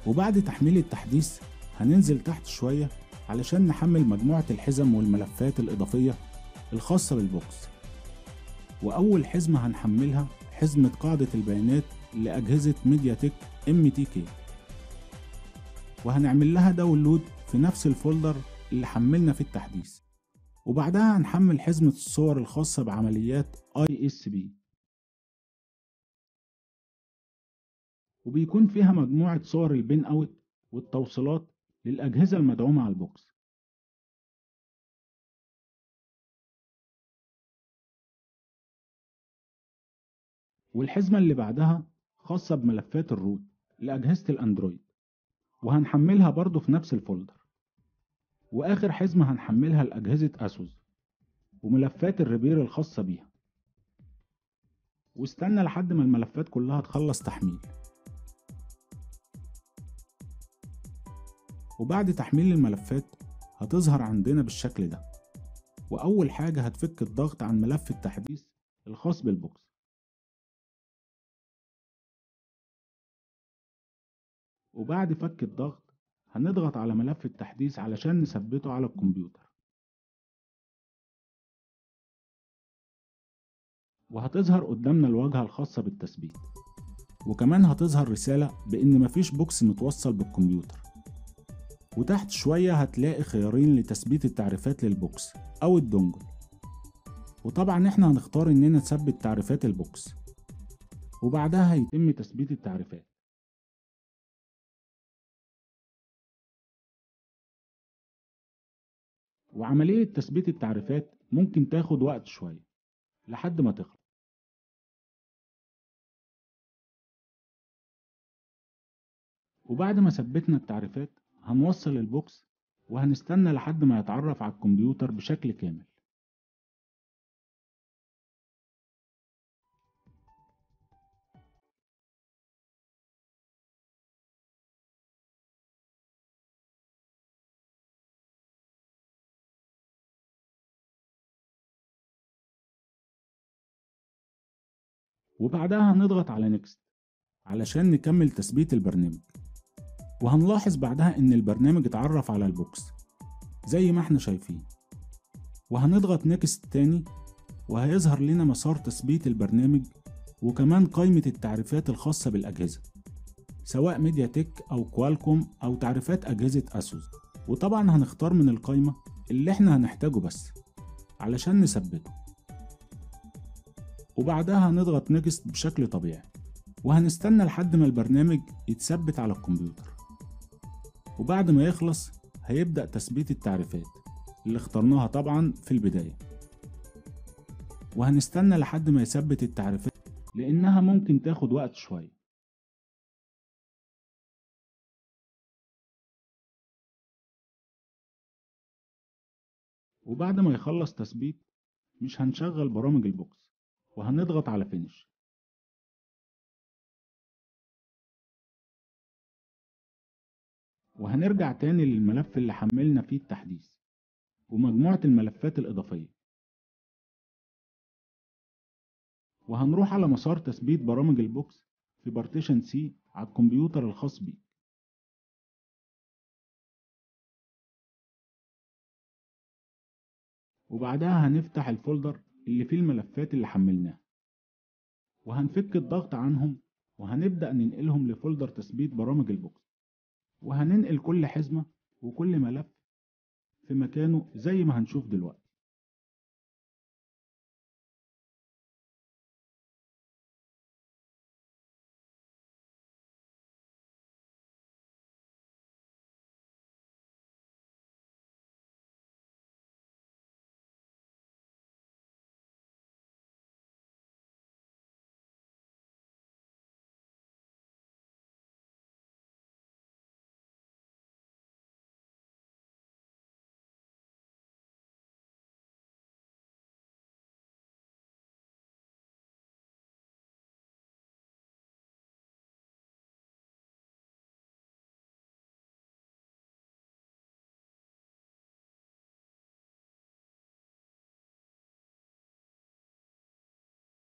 وبعد تحميل التحديث هننزل تحت شوية علشان نحمل مجموعة الحزم والملفات الإضافية الخاصة بالبوكس وأول حزمة هنحملها حزمة قاعدة البيانات لأجهزة ميديا تك ام تي كي وهنعمل لها داونلود في نفس الفولدر اللي حملنا فيه التحديث وبعدها هنحمل حزمة الصور الخاصة بعمليات اي اس بي وبيكون فيها مجموعة صور البين اوت والتوصيلات للأجهزة المدعومة على البوكس والحزمة اللي بعدها خاصة بملفات الروت لأجهزة الأندرويد وهنحملها برضو في نفس الفولدر وآخر حزمة هنحملها لأجهزة أسوس وملفات الريبير الخاصة بيها واستنى لحد ما الملفات كلها تخلص تحميل وبعد تحميل الملفات هتظهر عندنا بالشكل ده وأول حاجة هتفك الضغط عن ملف التحديث الخاص بالبوكس وبعد فك الضغط هنضغط على ملف التحديث علشان نثبته على الكمبيوتر وهتظهر قدامنا الواجهة الخاصة بالتثبيت وكمان هتظهر رسالة بإن مفيش بوكس متوصل بالكمبيوتر وتحت شوية هتلاقي خيارين لتثبيت التعريفات للبوكس أو الدونجل وطبعا احنا هنختار اننا نثبت تعريفات البوكس وبعدها هيتم تثبيت التعريفات وعملية تثبيت التعريفات ممكن تاخد وقت شوية لحد ما تخلص وبعد ما ثبتنا التعريفات هنوصل البوكس وهنستنى لحد ما يتعرف على الكمبيوتر بشكل كامل وبعدها هنضغط على نيكست علشان نكمل تثبيت البرنامج وهنلاحظ بعدها ان البرنامج اتعرف على البوكس زي ما احنا شايفين وهنضغط نيكست تاني وهيظهر لنا مسار تثبيت البرنامج وكمان قائمة التعريفات الخاصة بالأجهزة سواء ميديا تك أو كوالكوم أو تعريفات أجهزة أسوس وطبعا هنختار من القائمة اللي احنا هنحتاجه بس علشان نثبته وبعدها هنضغط نيكست بشكل طبيعي وهنستنى لحد ما البرنامج يتثبت على الكمبيوتر وبعد ما يخلص هيبدأ تثبيت التعريفات اللي اخترناها طبعا في البداية وهنستنى لحد ما يثبت التعريفات لأنها ممكن تاخد وقت شوية وبعد ما يخلص تثبيت مش هنشغل برامج البوكس وهنضغط على فينش وهنرجع تاني للملف اللي حملنا فيه التحديث ومجموعة الملفات الإضافية وهنروح على مسار تثبيت برامج البوكس في بارتيشن سي على الكمبيوتر الخاص بيك وبعدها هنفتح الفولدر اللي فيه الملفات اللي حملناها وهنفك الضغط عنهم وهنبدأ ننقلهم لفولدر تثبيت برامج البوكس وهننقل كل حزمة وكل ملف في مكانه زي ما هنشوف دلوقتي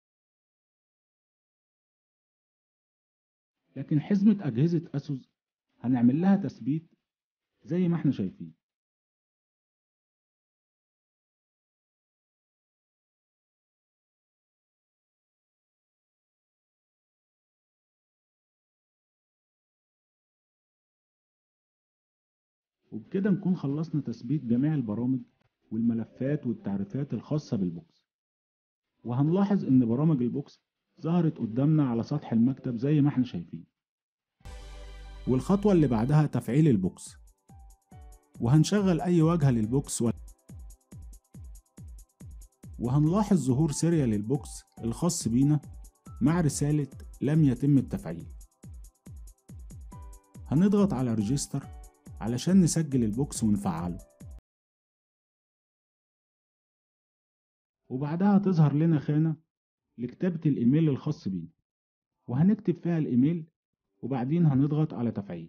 لكن حزمة أجهزة أسوس هنعمل لها تثبيت زي ما احنا شايفين وبكده نكون خلصنا تثبيت جميع البرامج والملفات والتعريفات الخاصة بالبوكس وهنلاحظ ان برامج البوكس ظهرت قدامنا على سطح المكتب زي ما احنا شايفين والخطوة اللي بعدها تفعيل البوكس وهنشغل أي واجهة للبوكس و... وهنلاحظ ظهور سيريال للبوكس الخاص بينا مع رسالة لم يتم التفعيل هنضغط على ريجستر علشان نسجل البوكس ونفعله وبعدها تظهر لنا خانة لكتابة الإيميل الخاص بينا وهنكتب فيها الإيميل وبعدين هنضغط على تفعيل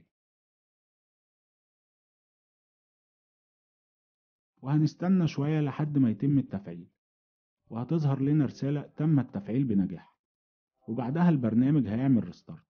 وهنستنى شوية لحد ما يتم التفعيل وهتظهر لنا رسالة تم التفعيل بنجاح وبعدها البرنامج هيعمل ريستارت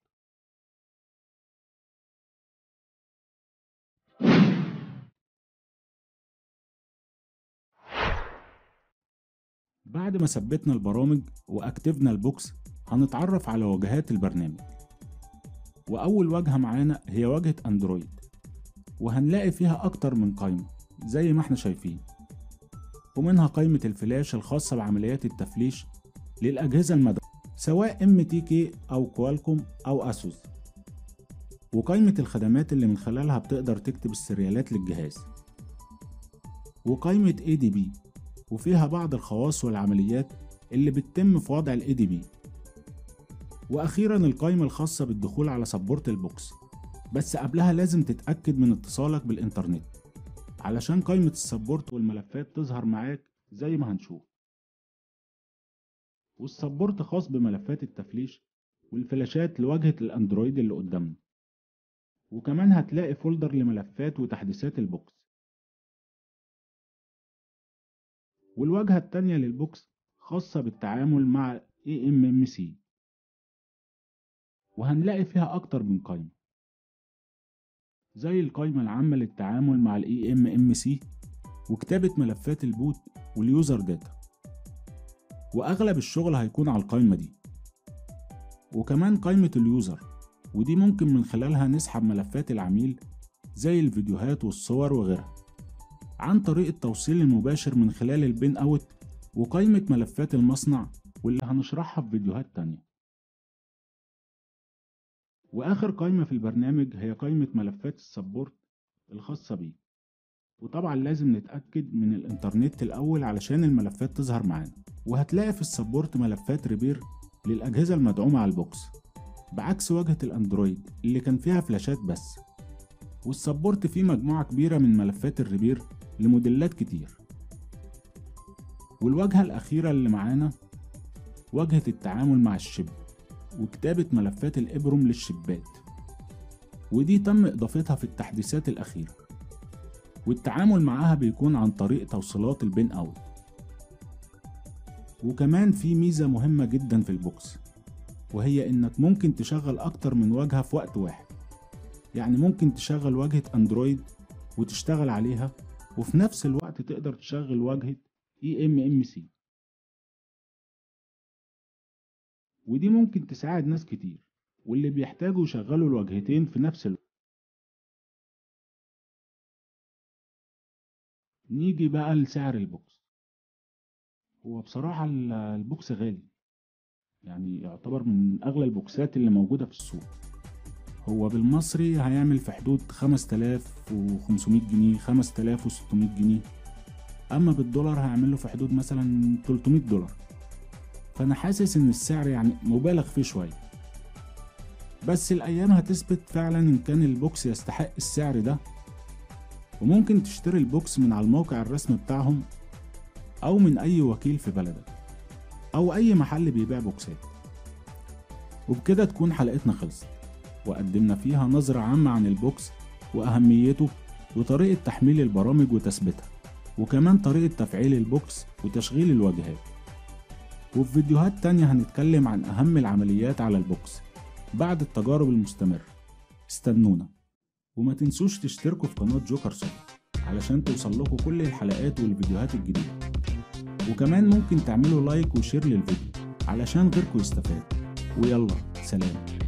بعد ما ثبتنا البرامج واكتفنا البوكس هنتعرف على واجهات البرنامج وأول واجهة معانا هي واجهة أندرويد وهنلاقي فيها أكتر من قائمة زي ما احنا شايفين ومنها قائمة الفلاش الخاصة بعمليات التفليش للأجهزة المدعومة سواء MTK أو كوالكوم أو أسوس وقائمة الخدمات اللي من خلالها بتقدر تكتب السريالات للجهاز وقائمة ADB وفيها بعض الخواص والعمليات اللي بتتم في وضع ال ADB واخيرا القائمة الخاصة بالدخول على سبورت البوكس بس قبلها لازم تتأكد من اتصالك بالإنترنت علشان قائمة السبورت والملفات تظهر معاك زي ما هنشوف والسبورت خاص بملفات التفليش والفلاشات لواجهة الأندرويد اللي قدامنا وكمان هتلاقي فولدر لملفات وتحديثات البوكس والواجهة التانية للبوكس خاصة بالتعامل مع AMMC وهنلاقي فيها أكتر من قائمة زي القائمة العامة للتعامل مع ال EMMC وكتابة ملفات البوت واليوزر داتا وأغلب الشغل هيكون على القائمة دي وكمان قائمة اليوزر ودي ممكن من خلالها نسحب ملفات العميل زي الفيديوهات والصور وغيرها عن طريق التوصيل المباشر من خلال البين اوت وقائمة ملفات المصنع واللي هنشرحها في فيديوهات تانية واخر قائمة في البرنامج هي قائمة ملفات السبورت الخاصة بيه وطبعا لازم نتأكد من الانترنت الاول علشان الملفات تظهر معانا وهتلاقي في السبورت ملفات ريبير للأجهزة المدعومة على البوكس بعكس واجهة الأندرويد اللي كان فيها فلاشات بس والسبورت فيه مجموعة كبيرة من ملفات الريبير لموديلات كتير والواجهة الأخيرة اللي معانا واجهة التعامل مع الشب وكتابة ملفات الإبروم للشبات ودي تم إضافتها في التحديثات الأخيرة والتعامل معاها بيكون عن طريق توصيلات البين أوت وكمان في ميزة مهمة جدا في البوكس وهي إنك ممكن تشغل أكتر من واجهة في وقت واحد يعني ممكن تشغل واجهة أندرويد وتشتغل عليها وفي نفس الوقت تقدر تشغل واجهة EMMC ودي ممكن تساعد ناس كتير واللي بيحتاجوا يشغلوا الواجهتين في نفس الوقت نيجي بقى لسعر البوكس هو بصراحة البوكس غالي يعني يعتبر من أغلى البوكسات اللي موجودة في السوق هو بالمصري هيعمل في حدود خمس تلاف وخمسمية جنيه خمس تلاف وستمية جنيه أما بالدولار هيعمله في حدود مثلا تلتمية دولار فأنا حاسس إن السعر يعني مبالغ فيه شوية بس الأيام هتثبت فعلا إن كان البوكس يستحق السعر ده وممكن تشتري البوكس من على الموقع الرسمي بتاعهم أو من أي وكيل في بلدك أو أي محل بيبيع بوكسات وبكده تكون حلقتنا خلصت وقدمنا فيها نظرة عامة عن البوكس وأهميته وطريقة تحميل البرامج وتثبيتها وكمان طريقة تفعيل البوكس وتشغيل الواجهات وفي فيديوهات تانية هنتكلم عن أهم العمليات على البوكس بعد التجارب المستمرة استنونا وما تنسوش تشتركوا في قناة جوكر سوفت علشان توصل لكم كل الحلقات والفيديوهات الجديدة وكمان ممكن تعملوا لايك وشير للفيديو علشان غيركم يستفاد ويلا سلام